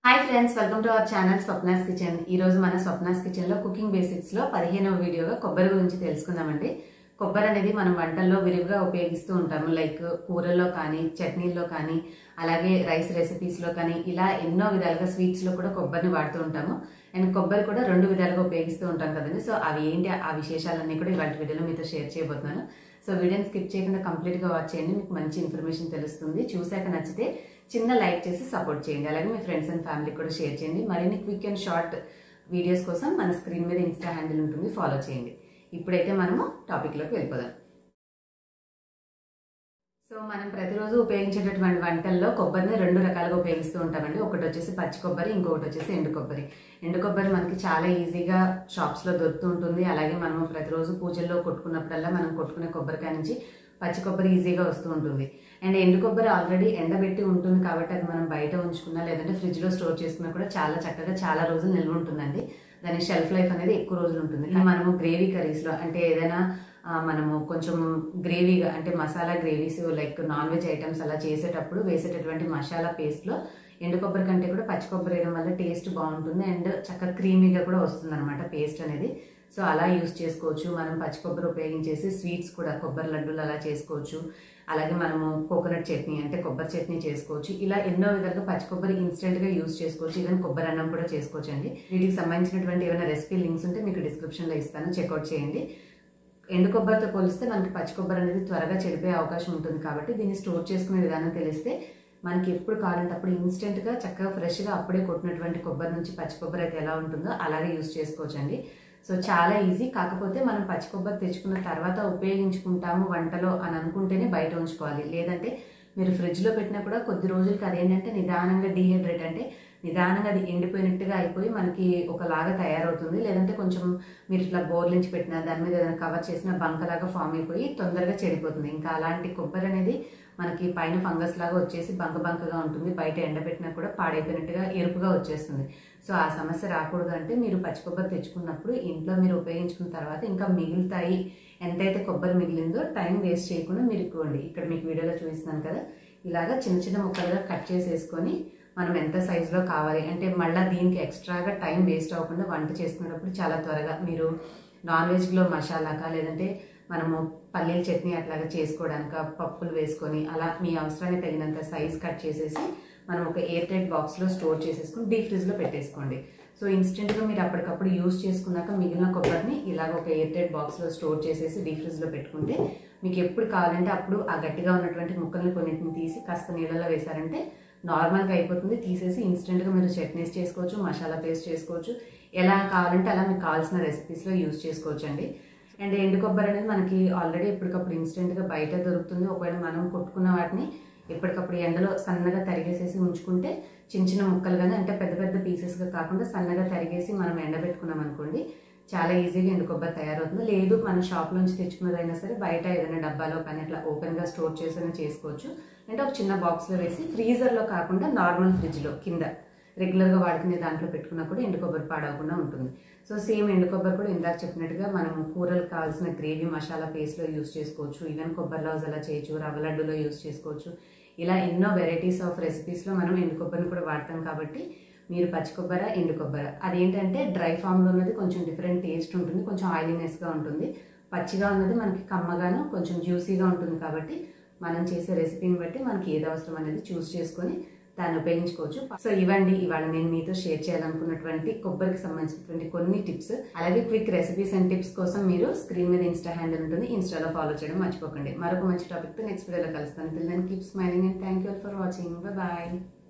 hi friends welcome to our channel Swapna's kitchen ఈ రోజు మన స్వప్నాస్ కిచెన్ లో కుకింగ్ బేసిక్స్ లో పదిహేనవ వీడియోగా కొబ్బరి గురించి తెలుసుకుందామండి కొబ్బరి అనేది మనం వంటల్లో విరివిగా ఉపయోగిస్తూ ఉంటాము లైక్ కూరల్లో కానీ చట్నీల్లో కానీ అలాగే రైస్ రెసిపీస్ లో కానీ ఇలా ఎన్నో విధాలుగా స్వీట్స్ లో కూడా కొబ్బరిని వాడుతూ ఉంటాము అండ్ కొబ్బరి కూడా రెండు విధాలుగా ఉపయోగిస్తూ ఉంటాం కదండి సో అవి ఏంటి ఆ విశేషాలన్నీ కూడా ఇవాళ వీడియోలో మీతో షేర్ చేయబోతున్నాను సో వీడియోని స్కిప్ చేయకుండా కంప్లీట్ గా వాచ్ చేయండి మీకు మంచి ఇన్ఫర్మేషన్ తెలుస్తుంది చూశాక నచ్చితే చిన్న లైక్ చేసి సపోర్ట్ చేయండి అలాగే మీ ఫ్రెండ్స్ అండ్ ఫ్యామిలీ కూడా షేర్ చేయండి మరిన్ని క్విక్ అండ్ షార్ట్ వీడియోస్ కోసం మన స్క్రీన్ మీద ఇన్స్టా హ్యాండిల్ ఉంటుంది ఫాలో చేయండి ఇప్పుడైతే మనము టాపిక్లోకి వెళ్ళిపోదాం సో మనం ప్రతిరోజు ఉపయోగించేటటువంటి వంటల్లో కొబ్బరిని రెండు రకాలుగా ఉపయోగిస్తూ ఉంటామండి ఒకటి వచ్చేసి పచ్చి కొబ్బరి ఇంకొకటి వచ్చేసి ఎండు కొబ్బరి ఎండు కొబ్బరి మనకి చాలా ఈజీగా షాప్స్లో దొరుకుతూ ఉంటుంది అలాగే మనము ప్రతిరోజు పూజల్లో కొట్టుకున్నప్పుడల్లా మనం కొట్టుకునే కొబ్బరికాయ నుంచి పచ్చి కొబ్బరి ఈజీగా వస్తూ ఉంటుంది అండ్ ఎండు కొబ్బరి ఆల్రెడీ ఎండబెట్టి ఉంటుంది కాబట్టి అది మనం బయట ఉంచుకున్నా లేదంటే ఫ్రిడ్జ్లో స్టోర్ చేసుకున్నా కూడా చాలా చక్కగా చాలా రోజులు నిల్వ ఉంటుందండి దాని షెల్ఫ్ లైఫ్ అనేది ఎక్కువ రోజులు ఉంటుంది ఇలా మనము గ్రేవీ కర్రీస్లో అంటే ఏదైనా ఆ, మనము కొంచెం గ్రేవీగా అంటే masala gravies like non veg items అలా చేసేటప్పుడు వేసేటటువంటి మసాలా పేస్ట్లో ఎండు కొబ్బరి కంటే కూడా పచ్చి కొబ్బరి వేయడం వల్ల టేస్ట్ బాగుంటుంది అండ్ చక్కగా క్రీమీగా కూడా వస్తుంది అనమాట పేస్ట్ అనేది సో అలా యూస్ చేసుకోవచ్చు మనం పచ్చి కొబ్బరి ఉపయోగించేసి స్వీట్స్ కూడా కొబ్బరి లడ్డూలు అలా చేసుకోవచ్చు అలాగే మనము కోకోనట్ చట్నీ అంటే కొబ్బరి చట్నీ చేసుకోవచ్చు ఇలా ఎన్నో విధాలుగా పచ్చి కొబ్బరి ఇన్స్టెంట్ గా యూస్ చేసుకోవచ్చు ఈవెన్ కొబ్బరి అన్నం కూడా చేసుకోవచ్చు అండి వీటికి సంబంధించినటువంటి ఏమైనా రెసిపీ లింక్స్ ఉంటే మీకు డిస్క్రిప్షన్ లో ఇస్తాను చెక్అవుట్ చేయండి ఎండు కొబ్బరితో పోలిస్తే మనకి పచ్చి కొబ్బరి అనేది త్వరగా చెడిపోయే అవకాశం ఉంటుంది కాబట్టి దీన్ని స్టోర్ చేసుకునే విధానం తెలిస్తే మనకి ఎప్పుడు కావాలంటే అప్పుడు ఇన్స్టెంట్ గా చక్కగా ఫ్రెష్ గా అప్పుడే కొట్టినటువంటి కొబ్బరి నుంచి పచ్చి కొబ్బరి అయితే ఎలా ఉంటుందో అలాగే యూస్ చేసుకోవచ్చు అండి సో చాలా ఈజీ కాకపోతే మనం పచ్చి కొబ్బరి తెచ్చుకున్న తర్వాత ఉపయోగించుకుంటాము వంటలో అని అనుకుంటేనే బయట ఉంచుకోవాలి లేదంటే మీరు ఫ్రిడ్జ్లో పెట్టినా కూడా కొద్ది రోజులకి అదేంటంటే నిదానంగా డీహైడ్రేట్ అంటే నిదానంగా అది ఎండిపోయినట్టుగా అయిపోయి మనకి ఒకలాగా తయారవుతుంది లేదంటే కొంచెం మీరు ఇట్లా బోర్లించి పెట్టినా దాని మీద ఏదైనా కవర్ చేసిన బంకలాగా ఫామ్ అయిపోయి తొందరగా చెడిపోతుంది ఇంకా అలాంటి కొబ్బరి అనేది మనకి పైన ఫంగస్ లాగా వచ్చేసి బంక బంకగా ఉంటుంది బయట ఎండబెట్టినా కూడా పాడైపోయినట్టుగా ఎరుపుగా వచ్చేస్తుంది సో ఆ సమస్య రాకూడదు అంటే మీరు పచ్చి కొబ్బరి తెచ్చుకున్నప్పుడు ఇంట్లో మీరు ఉపయోగించుకున్న తర్వాత ఇంకా మిగులుతాయి ఎంతైతే కొబ్బరి మిగిలిందో టైం వేస్ట్ చేయకుండా మీరు ఇవ్వండి ఇక్కడ మీకు వీడియోలో చూపిస్తున్నాను కదా ఇలాగా చిన్న చిన్న ముక్కలుగా కట్ చేసేసుకొని మనం ఎంత సైజులో కావాలి అంటే మళ్ళీ దీనికి ఎక్స్ట్రాగా టైం వేస్ట్ అవ్వకుండా వంట చేసుకునేటప్పుడు చాలా త్వరగా మీరు నాన్ వెజ్లో మసాలాకా లేదంటే మనము పల్లీల చట్నీ అట్లాగా చేసుకోవడానికి పప్పులు వేసుకొని అలా మీ అవసరానికి తగినంత సైజ్ కట్ చేసేసి మనం ఒక ఎయిర్ టైట్ బాక్స్లో స్టోర్ చేసేసుకుని డీప్ ఫ్రిడ్జ్లో పెట్టేసుకోండి సో ఇన్స్టెంట్గా మీరు అప్పటికప్పుడు యూస్ చేసుకున్నాక మిగిలిన కొబ్బరిని ఇలాగ ఒక ఎయిర్ టైట్ బాక్స్లో స్టోర్ చేసేసి డీప్ ఫ్రిడ్జ్లో పెట్టుకుంటే మీకు ఎప్పుడు కావాలంటే అప్పుడు ఆ గట్టిగా ఉన్నటువంటి ముక్కల్ని కొన్నింటిని తీసి కాస్త నీళ్ళలో వేశారంటే నార్మల్గా అయిపోతుంది తీసేసి ఇన్స్టెంట్గా మీరు చట్నీస్ చేసుకోవచ్చు మసాలా పేస్ట్ చేసుకోవచ్చు ఎలా కావాలంటే అలా మీకు కావాల్సిన రెసిపీస్లో యూస్ చేసుకోవచ్చు అండి అండ్ ఎండు కొబ్బరి అనేది మనకి ఆల్రెడీ ఎప్పటికప్పుడు ఇన్స్టెంట్గా బయట దొరుకుతుంది ఒకవేళ మనం కొట్టుకున్న వాటిని ఎప్పటికప్పుడు ఎండలో సన్నగా తరిగేసేసి ఉంచుకుంటే చిన్న చిన్న ముక్కలుగానే అంటే పెద్ద పెద్ద పీసెస్గా కాకుండా సన్నగా తరిగేసి మనం ఎండబెట్టుకున్నాం అనుకోండి చాలా ఈజీగా ఎండు కొబ్బరి తయారవుతుంది లేదు మన షాప్ నుంచి తెచ్చుకున్నదైనా సరే బయట ఏదైనా డబ్బాలో కానీ అట్లా ఓపెన్గా స్టోర్ చేసి చేసుకోవచ్చు అంటే ఒక చిన్న బాక్స్లో వేసి ఫ్రీజర్లో కాకుండా నార్మల్ ఫ్రిడ్జ్లో కింద రెగ్యులర్గా వాడుకునే దాంట్లో పెట్టుకున్నా కూడా ఎండు కొబ్బరి పాడవకుండా ఉంటుంది సో సేమ్ ఎండు కొబ్బరి కూడా ఇందాక చెప్పినట్టుగా మనం కూరలకు కావాల్సిన గ్రేవీ మసాలా పేస్ట్లో యూస్ చేసుకోవచ్చు ఈవెన్ కొబ్బరి లౌజ్ అలా చేయొచ్చు రవ్వ లడ్డులో యూస్ చేసుకోవచ్చు ఇలా ఎన్నో వెరైటీస్ ఆఫ్ రెసిపీస్లో మనం ఎండు కొబ్బరిని కూడా వాడతాం కాబట్టి మీరు పచ్చి కొబ్బరి ఎండు కొబ్బరి అదేంటంటే డ్రై ఫామ్లో ఉన్నది కొంచెం డిఫరెంట్ టేస్ట్ ఉంటుంది కొంచెం ఆయిలీనెస్గా ఉంటుంది పచ్చిగా ఉన్నది మనకి కమ్మగాను కొంచెం జ్యూసీగా ఉంటుంది కాబట్టి మనం చేసే రెసిపీని బట్టి మనకి ఏది అవసరం అనేది చూస్ చేసుకొని దాన్ని ఉపయోగించుకోవచ్చు సో ఇవ్వండి ఇవాళ నేను మీతో షేర్ చేయాలనుకున్నటువంటి కొబ్బరికి సంబంధించినటువంటి కొన్ని టిప్స్ అలాగే క్విక్ రెసిపీస్ అండ్ టిప్స్ కోసం మీరు స్క్రీన్ మీద ఇన్స్టా హ్యాండిల్ ఉంటుంది ఇన్స్టాలో ఫాలో చేయడం మర్చిపోకండి మరొక మంచి టాపిక్తో నెక్స్ట్ వీడియోలో కలుస్తాను దాన్ని keep smiling and thank you for watching bye